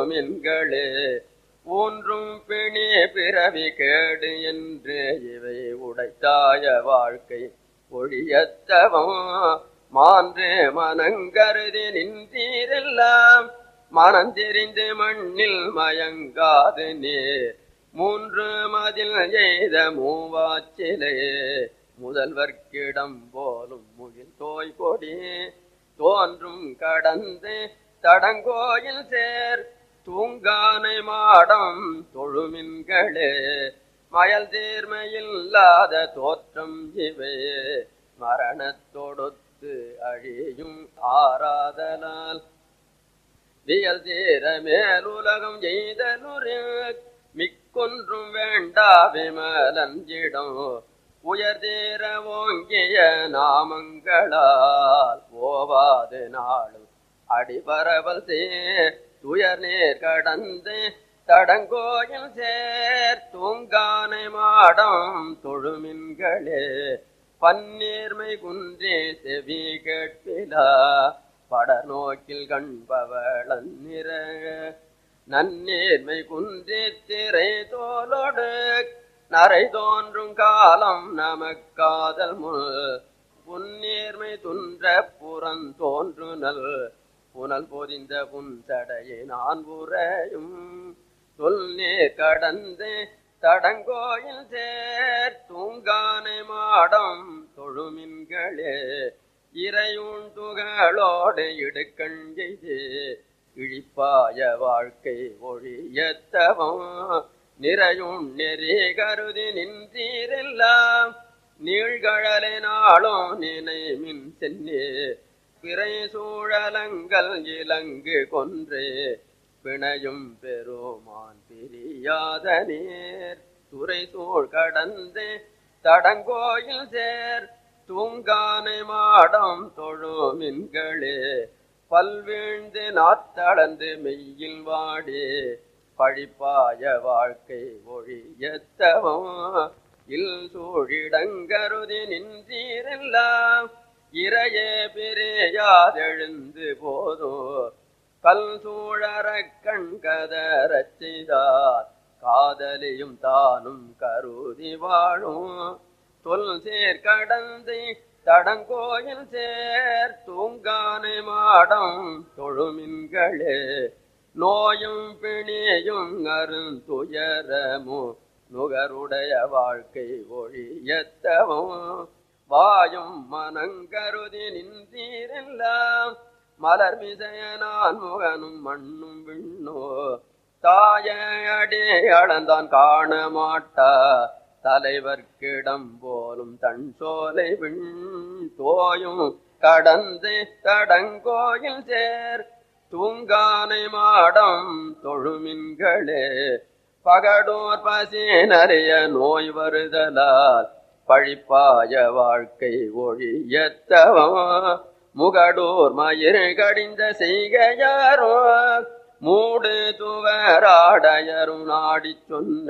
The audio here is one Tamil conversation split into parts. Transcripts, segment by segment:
தொழுமின்களே ஊன்றும் பிணி பிறவி கேடு என்று இவை உடைத்தாய வாழ்க்கை ஒழியத்தவம் மான்று மனங்கருதி நின்றீரெல்லாம் மனம் தெரிந்து மண்ணில் மயங்காது நீர் மூன்று மதில் எய்த மூவாச்சிலே முதல்வர்க்கிடம் போலும் முகில் தோய் கொடி தோன்றும் கடந்து தடங்கோயில் சேர் தூங்கானை மாடம் தொழுமின்களே மயல் தீர்மையில்லாத தோற்றம் இவே மரணத்தொடுத்து அழியும் ஆராதலால் வியல் தீர மேலுலகம் எய்தலுரு மிக்கொன்றும் வேண்டா விமலஞ்சிடம் உயர்தீர ஓங்கிய நாமங்களால் ஓவாது நாளும் அடிபரவல் சேர் துயர் நேர் கடந்து தடங்கோயில் சேர் தூங்கானை மாடம் தொழுமின்களே பன்னீர்மை குன்றே செவி கேட்பிலா படநோக்கில் கண்பவளன் நிற நன்னீர்மை குன்றி திரை தோலோடு நரை தோன்றும் காலம் நமக்காதல் முள் புன்னீர்மை துன்ற புறன் தோன்றுனல் புனல் பொதிந்த புன்சடையை நான் உரையும் தொல்நீர் கடந்து தடங்கோயில் சேர் தூங்கானை மாடம் தொழுமின்களே இறையுண் துகளோடு இடுக்கண் செய்து இழிப்பாய வாழ்க்கை ஒழியத்தவம் நிறையுண் நெறி கருதி நின்றீரெல்லாம் நீழ்கழலை நாளும் நினைமின் சென்னே பிறை சூழலங்கள் இலங்கு கொன்றே பிணையும் பெருமான் பிரியாத நீர் துறை சூழ் கடந்து தடங்கோயில் சேர் தூங்கானை மாடம் தொழுமின்களே பல்வீழ்ந்து நாத்தளந்து மெய்யில் வாடி பழிப்பாய வாழ்க்கை ஒழியத்தவம் இல் சூழிடங்கருதி நின்றீரெல்லாம் இறையே பிரியாதெழுந்து போதோ கல் சூழற கண் கதறச் செய்தார் காதலியும் தானும் கருதி வாழும் தொல் சேர் கடந்து தடங்கோயில் சேர் தூங்கானை மாடம் தொழுமின்களே நோயும் பிணியும் அருந்துயரமும் நுகருடைய வாழ்க்கை ஒழியத்தவும் வாயும் மனங்கருதி நின்றீரெல்லாம் மலர் மிசையனான் முகனும் மண்ணும் விண்ணோ தாய அடி அளந்தான் காண மாட்டா தலைவர்க்கிடம் போலும் தன் சோலை விண் தோயும் கடந்து தடங்கோயில் சேர் தூங்கானை மாடம் தொழுமின்களே பகடோர் பசி நிறைய நோய் வருதலால் பழிப்பாய வாழ்க்கை ஒழியத்தவம் முகடோர் மயிர் கடிந்த செய்கையாரோ மூடு துவராடையரும் நாடிச் சொன்ன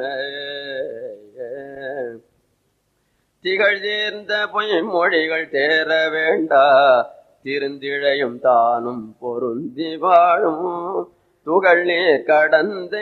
திகழ் சேர்ந்த பொய்மொழிகள் தேர வேண்டா திருந்திழையும் தானும் பொருந்தி வாழும் துகள் நீர் கடந்து